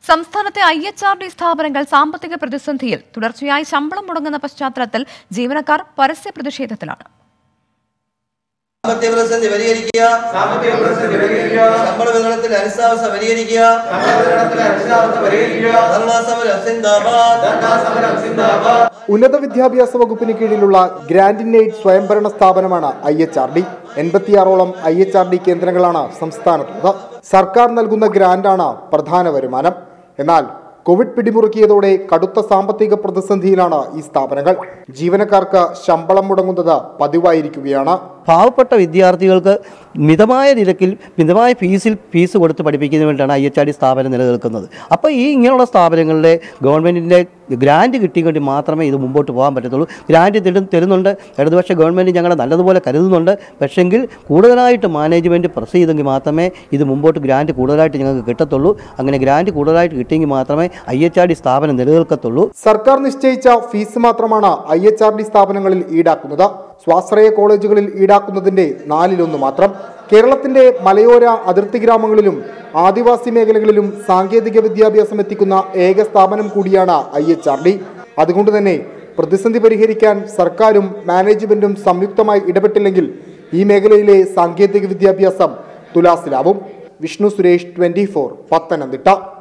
സംസ്ഥാനത്തെ I H R D സ്ഥാപനങ്ങൾ സാമ്പത്തിക പ്രതിസന്ധിയിൽ തുടർച്ചയായി ശമ്പളം മുടങ്ങുന്ന പശ്ചാത്തലത്തിൽ ജീവനക്കാർ പരസ്യ പ്രതിഷേധത്തിലാണ് സാമ്പത്തിക പ്രതിസന്ധി പരിഹരിക്കുക സാമ്പത്തിക പ്രതിസന്ധി പരിഹരിക്കുക ശമ്പള വിതരണത്തിൽ അനിശ്ചിതാവസ്ഥ പരിഹരിക്കുക സമ്മേളനത്തിലെ അനിശ്ചിതാവസ്ഥ പരിഹരിക്കുക ധർണാ സമരം സിന്ദാബാദ് ധർണാ സമരം സിന്ദാബാദ് ഉന്നത വിദ്യാഭ്യാസ വകുപ്പിന് കീഴിലുള്ള ഗ്രാൻഡ് ഇൻ എയ്ഡ് സ്വയംഭരണ സ്ഥാപനമാണ് ഐ എച്ച് ആർ ഡി എൺപത്തിയാറോളം ഐ എച്ച് ആർ ഡി കേന്ദ്രങ്ങളാണ് സംസ്ഥാനത്തുള്ളത് സർക്കാർ നൽകുന്ന ഗ്രാന്റാണ് പ്രധാന വരുമാനം എന്നാൽ കോവിഡ് പിടിമുറുക്കിയതോടെ കടുത്ത സാമ്പത്തിക പ്രതിസന്ധിയിലാണ് ഈ സ്ഥാപനങ്ങൾ ജീവനക്കാർക്ക് ശമ്പളം മുടങ്ങുന്നത് പതിവായിരിക്കുകയാണ് പാവപ്പെട്ട വിദ്യാർത്ഥികൾക്ക് മിതമായ നിരക്കിൽ മിതമായ ഫീസിൽ ഫീസ് കൊടുത്ത് പഠിപ്പിക്കുന്നതിന് വേണ്ടിയാണ് ഐ എച്ച് ആർ ഡി സ്ഥാപനം നിലനിൽക്കുന്നത് അപ്പോൾ ഈ ഇങ്ങനെയുള്ള സ്ഥാപനങ്ങളിലെ ഗവൺമെൻറ്റിൻ്റെ ഗ്രാൻറ്റ് കിട്ടിയെങ്കിൽ മാത്രമേ ഇത് മുമ്പോട്ട് പോകാൻ പറ്റത്തുള്ളൂ ഗ്രാൻറ്റ് തരും തരുന്നുണ്ട് ഇടതുപക്ഷ ഗവൺമെൻറ് ഞങ്ങളെ നല്ലതുപോലെ കരുതുന്നുണ്ട് പക്ഷെങ്കിൽ കൂടുതലായിട്ട് മാനേജ്മെൻറ്റ് പ്രസ് ചെയ്തെങ്കിൽ മാത്രമേ ഇത് മുമ്പോട്ട് ഗ്രാൻറ്റ് കൂടുതലായിട്ട് ഞങ്ങൾക്ക് കിട്ടത്തുള്ളൂ അങ്ങനെ ഗ്രാൻറ്റ് കൂടുതലായിട്ട് കിട്ടിയെങ്കിൽ മാത്രമേ ഐ എച്ച് ആർ ഡി സ്ഥാപനം നിലനിൽക്കത്തുള്ളൂ സർക്കാർ നിശ്ചയിച്ച ഫീസ് മാത്രമാണ് ഐ എച്ച് ആർ ഡി സ്ഥാപനങ്ങളിൽ ഈടാക്കുന്നത് സ്വാശ്രയ കോളേജുകളിൽ ഈടാക്കുന്നതിന്റെ നാലിലൊന്ന് മാത്രം കേരളത്തിന്റെ മലയോര അതിർത്തി ഗ്രാമങ്ങളിലും ആദിവാസി മേഖലകളിലും സാങ്കേതിക വിദ്യാഭ്യാസം എത്തിക്കുന്ന ഏക സ്ഥാപനം കൂടിയാണ് ഐ എച്ച് ആർ ഡി അതുകൊണ്ട് തന്നെ പ്രതിസന്ധി പരിഹരിക്കാൻ സർക്കാരും മാനേജ്മെന്റും സംയുക്തമായി ഇടപെട്ടില്ലെങ്കിൽ ഈ മേഖലയിലെ സാങ്കേതിക വിദ്യാഭ്യാസം തുലാസിലാവും വിഷ്ണു സുരേഷ് ട്വന്റി ഫോർ പത്തനംതിട്ട